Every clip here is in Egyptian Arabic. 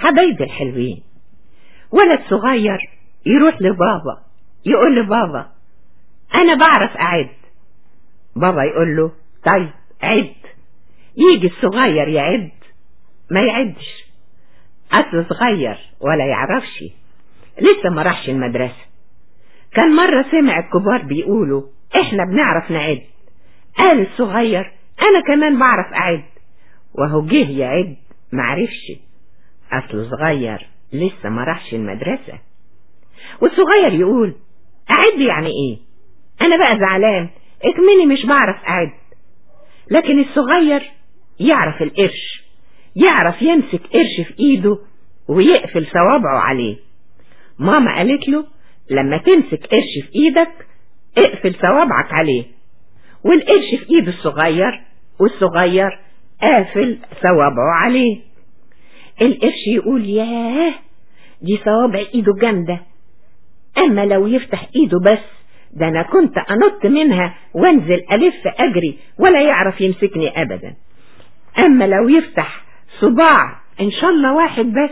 حبايبي الحلوين ولد صغير يروح لبابا يقول لبابا انا بعرف اعد بابا يقول له طيب عد يجي الصغير يعد ما يعدش اصله صغير ولا يعرفش لسه ما راحش المدرسة كان مرة سمع الكبار بيقولوا احنا بنعرف نعد قال الصغير انا كمان بعرف اعد وهو جه يعد معرفش اصله صغير لسه ما راحش المدرسة والصغير يقول اعد يعني ايه انا بقى زعلان اكمني مش بعرف اعد لكن الصغير يعرف القرش يعرف يمسك قرش في ايده ويقفل صوابعه عليه ماما قالت له لما تمسك قرش في ايدك اقفل صوابعك عليه والقرش في ايد الصغير والصغير قافل صوابعه عليه القرش يقول ياه دي صوابع ايده جامدة اما لو يفتح ايده بس ده انا كنت انط منها وانزل الف اجري ولا يعرف يمسكني ابدا اما لو يفتح صباع ان شاء الله واحد بس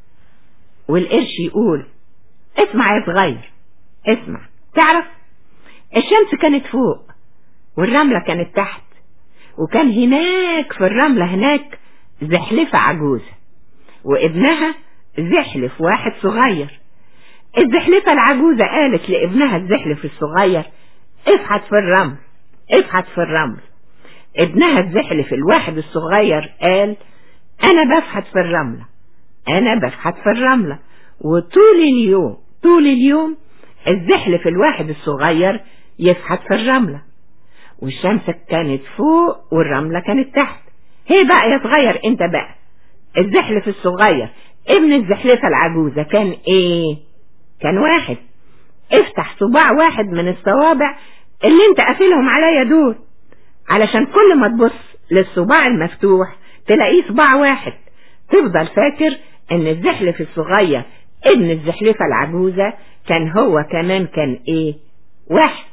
والقرش يقول اسمع يا صغير اسمع تعرف الشمس كانت فوق والرملة كانت تحت وكان هناك في الرملة هناك زحلفة عجوزة وابنها زحلف واحد صغير الزحلفة العجوزة قالت لابنها الزحلف الصغير افحت في الرمل افحت في الرمل ابنها الزحلف الواحد الصغير قال انا بفحت في الرملة انا بفحت في الرملة وطول اليوم طول اليوم الزحلف الواحد الصغير يفحت في الرملة والشمس كانت فوق والرملة كانت تحت هي بقى يا صغير انت بقى الزحلف الصغير ابن الزحلفة العجوزة كان ايه كان واحد افتح صباع واحد من الصوابع اللي انت قافلهم عليا دول علشان كل ما تبص للصباع المفتوح تلاقيه صباع واحد تفضل فاكر ان الزحلف الصغير ابن الزحلفة العجوزة كان هو كمان كان ايه واحد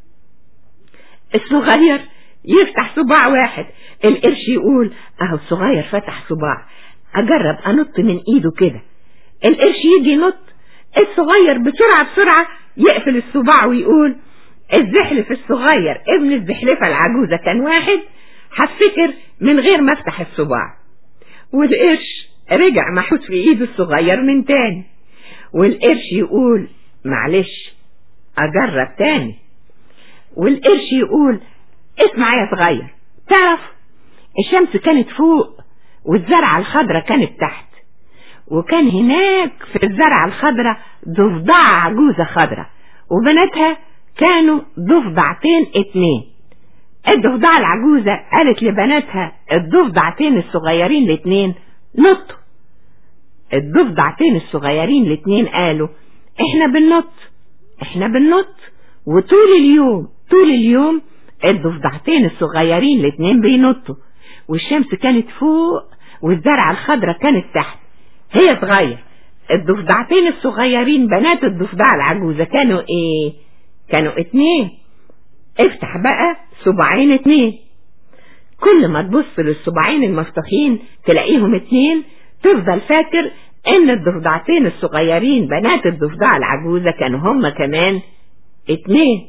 الصغير يفتح صباع واحد القرش يقول اهو الصغير فتح صباع اجرب انط من ايده كده القرش يجي ينط الصغير بسرعة بسرعة يقفل الصباع ويقول الزحلف الصغير ابن الزحلفة العجوزة كان واحد هفتكر من غير ما افتح الصباع والقرش رجع محوس في ايده الصغير من تاني والقرش يقول معلش اجرب تاني والقرش يقول اسمع يا صغير تعرف الشمس كانت فوق والزرعة الخضرة كانت تحت وكان هناك في الزرعة الخضرة ضفدعة عجوزة خضرة وبناتها كانوا ضفدعتين اتنين الضفدعة العجوزة قالت لبناتها الضفدعتين الصغيرين الاتنين نطوا الضفدعتين الصغيرين الاتنين قالوا احنا بننط احنا بننط وطول اليوم طول اليوم الضفدعتين الصغيرين الاتنين بينطوا والشمس كانت فوق والزرعة الخضرة كانت تحت هي صغير الضفدعتين الصغيرين بنات الضفدعة العجوزة كانوا ايه كانوا اتنين افتح بقى صباعين اتنين كل ما تبص للصباعين المفتوحين تلاقيهم اتنين تفضل فاكر ان الضفدعتين الصغيرين بنات الضفدعة العجوزة كانوا هما كمان اتنين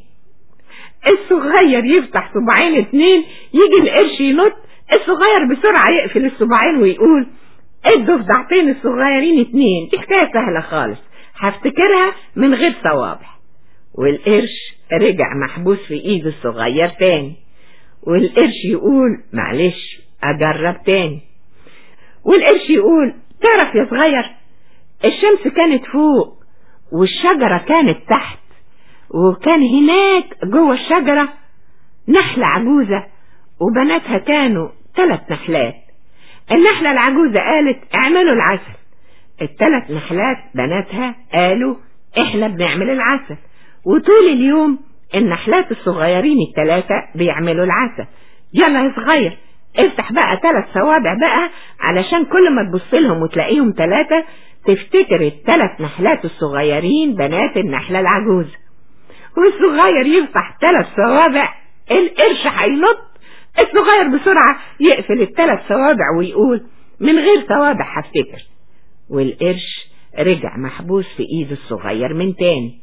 الصغير يفتح صباعين اتنين يجي القرش ينط الصغير بسرعة يقفل الصباعين ويقول الضفدعتين الصغيرين اتنين دي حكاية سهلة خالص هفتكرها من غير صوابع والقرش رجع محبوس في ايد الصغير تاني والقرش يقول معلش اجرب تاني والقرش يقول تعرف يا صغير الشمس كانت فوق والشجرة كانت تحت وكان هناك جوه الشجرة نحلة عجوزة وبناتها كانوا ثلاث نحلات النحلة العجوزة قالت اعملوا العسل الثلاث نحلات بناتها قالوا احنا بنعمل العسل وطول اليوم النحلات الصغيرين الثلاثة بيعملوا العسل يلا يا صغير افتح بقى ثلاث صوابع بقى علشان كل ما تبص لهم وتلاقيهم ثلاثة تفتكر الثلاث نحلات الصغيرين بنات النحلة العجوزة والصغير يفتح ثلاث صوابع القرش هينط الصغير بسرعة يقفل الثلاث صوابع ويقول من غير صوابع هفتكر والقرش رجع محبوس في ايد الصغير من تاني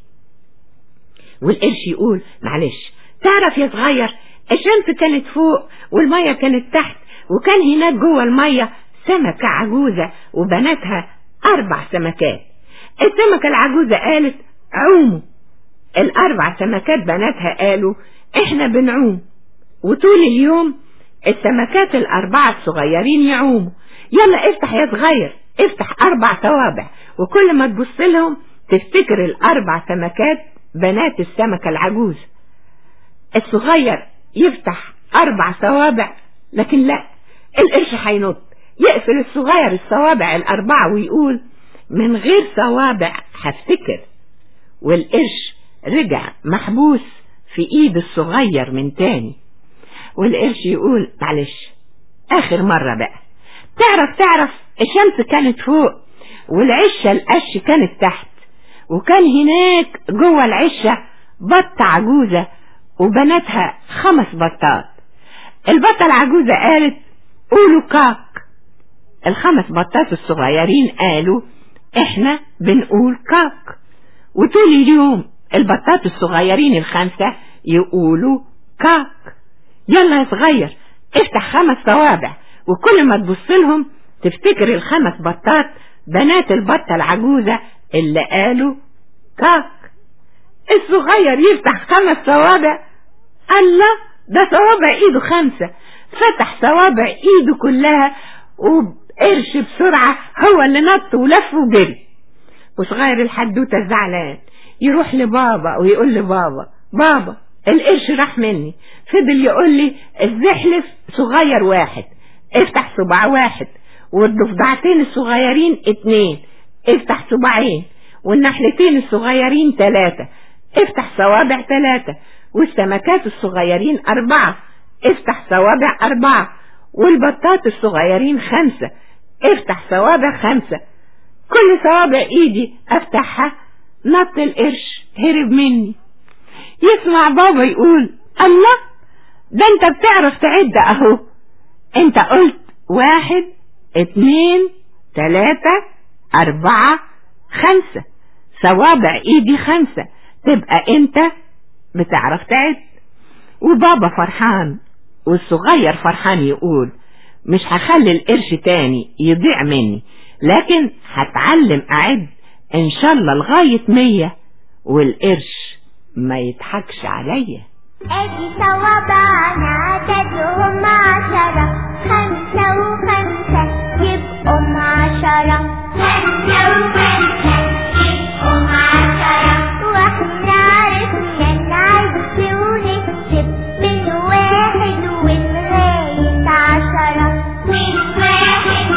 والقرش يقول معلش تعرف يا صغير الشمس كانت فوق والمية كانت تحت وكان هناك جوه المية سمكة عجوزة وبناتها أربع سمكات السمكة العجوزة قالت عوموا الأربع سمكات بناتها قالوا إحنا بنعوم وطول اليوم السمكات الأربعة الصغيرين يعوموا يلا افتح يا صغير افتح أربع توابع وكل ما تبص لهم تفتكر الأربع سمكات بنات السمكة العجوز الصغير يفتح أربع صوابع لكن لا القرش هينط يقفل الصغير الصوابع الأربعة ويقول من غير صوابع هفتكر والقرش رجع محبوس في ايد الصغير من تاني والقرش يقول معلش اخر مرة بقى تعرف تعرف الشمس كانت فوق والعشة القش كانت تحت وكان هناك جوه العشة بطة عجوزة وبناتها خمس بطات البطة العجوزة قالت قولوا كاك الخمس بطات الصغيرين قالوا احنا بنقول كاك وطول اليوم البطات الصغيرين الخمسة يقولوا كاك يلا يا صغير افتح خمس صوابع وكل ما تبص لهم تفتكر الخمس بطات بنات البطة العجوزة اللي قالوا كاك الصغير يفتح خمس صوابع الله ده صوابع ايده خمسة فتح صوابع ايده كلها وبقرش بسرعة هو اللي نط ولف وجري وصغير الحدوتة زعلان يروح لبابا ويقول لبابا بابا القرش راح مني فضل يقول لي الزحلف صغير واحد افتح صباع واحد والضفدعتين الصغيرين اتنين افتح صباعين والنحلتين الصغيرين تلاتة افتح صوابع تلاتة والسمكات الصغيرين أربعة افتح صوابع أربعة والبطات الصغيرين خمسة افتح صوابع خمسة كل صوابع ايدي افتحها نط القرش هرب مني يسمع بابا يقول الله ده انت بتعرف تعد اهو انت قلت واحد اتنين تلاتة اربعة خمسة صوابع ايدي خمسة تبقى انت بتعرف تعد وبابا فرحان والصغير فرحان يقول مش هخلي القرش تاني يضيع مني لكن هتعلم اعد ان شاء الله لغاية مية والقرش ما يضحكش عليا ادي صوابعنا تدهم عشرة خمسة وخمسة يبقوا عشرة خمسة وخمسة يبقوا عشرة واحنا عرفنا نعد ونكتب من واحد ولغاية عشرة من واحد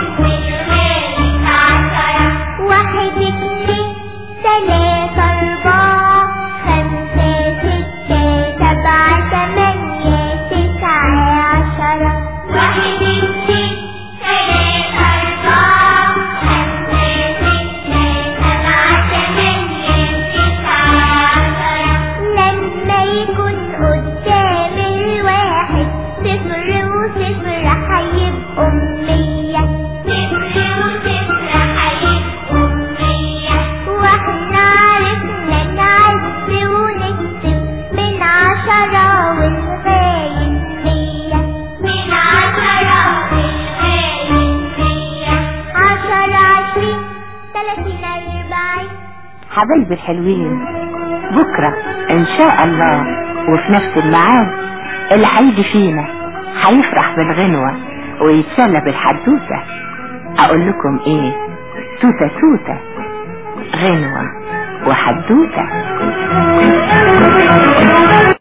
ولغاية عشرة واحد اتنين تلاتة أربعة خمسة ستة سبعة تمانية تسعة عشرة واحد اتنين تلاتة أربعة خمسة ستة سبعة تمانية تسعة عشرة لما يكون قدام الواحد صفر وصفر هيبقوا مية صفر وصفر هيبقوا مية واحنا عرفنا نعد ونكتب من عشرة ولغاية مية من عشرة ولغاية مية عشرة عشرين تلاتين أربعين حبايبي الحلوين بكرة ان شاء الله وفي نفس الميعاد اللي هيجي فينا هيفرح بالغنوة ويتسلى بالحدوتة اقول لكم ايه توتة توتة غنوة وحدوتة